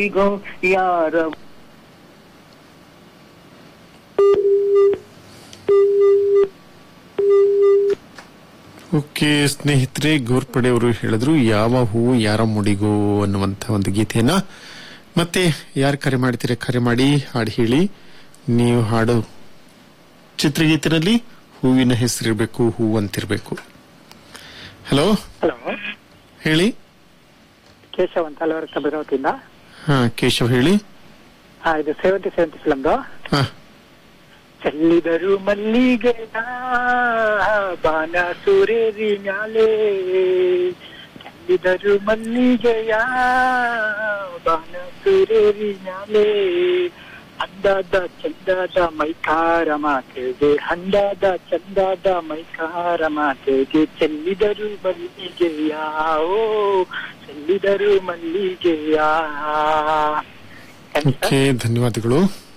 ಗೋ ಯಾರ ಓಕೆ ಸ್ನೇಹಿತರೆ ಗೋರ್ಪಡೆ ಅವರು ಹೇಳಿದ್ರು ಯಾವ ಹೂವು ಯಾರ ಮುಡಿಗೋ ಅನ್ನುವಂತ ಒಂದು ಗೀತೆಯನ್ನ ಮತ್ತೆ ಯಾರು ಕರೆ ಮಾಡ್ತೀರಾ ಕರೆ ಮಾಡಿ ಹಾಡು ಹೇಳಿ ನೀವು ಹಾಡು ಚಿತ್ರಗೀತೆನಲ್ಲಿ ಹೂವಿನ ಹೆಸರಿರ್ಬೇಕು ಹೂ ಅಂತಿರ್ಬೇಕು ಹಲೋ ಹಲೋ ಹೇಳಿ ಕೇಶವ್ ಅಂತ ಹಲವಾರು ಭದ್ರಾವತಿಯಿಂದ ಹಾ ಕೇಶವ್ ಹೇಳಿ ಹಾ ಇದು ಸೆವೆಂಟಿ ಸೆವೆಂಟಿ ಫಿಲಮ್ದು ಹಾ ಚೆಲ್ಲಿದರು ಮಲ್ಲಿಗೆಯ ಬಾನ ಸೂರೇರಿ ಮ್ಯಾಲೆ ಚೆಲ್ಲಿದರು ಮಲ್ಲಿಗೆಯ ಬಾನ ಸೂರೇರಿ ಮ್ಯಾಲೆ ಅಂದಾದ ಚಂದದ ಮೈಕಾರ ಮಾತೆಗೆ ಹಂದಾದ ಚಂದದ ಮೈಕಾರ ಮಾತೆಗೆ ಚೆಲ್ಲಿದರು ಮಲ್ಲಿಗೆಯ ಓ ಚೆಲ್ಲಿದರು ಮಲ್ಲಿಗೆಯ ಓಕೆ ಧನ್ಯವಾದಗಳು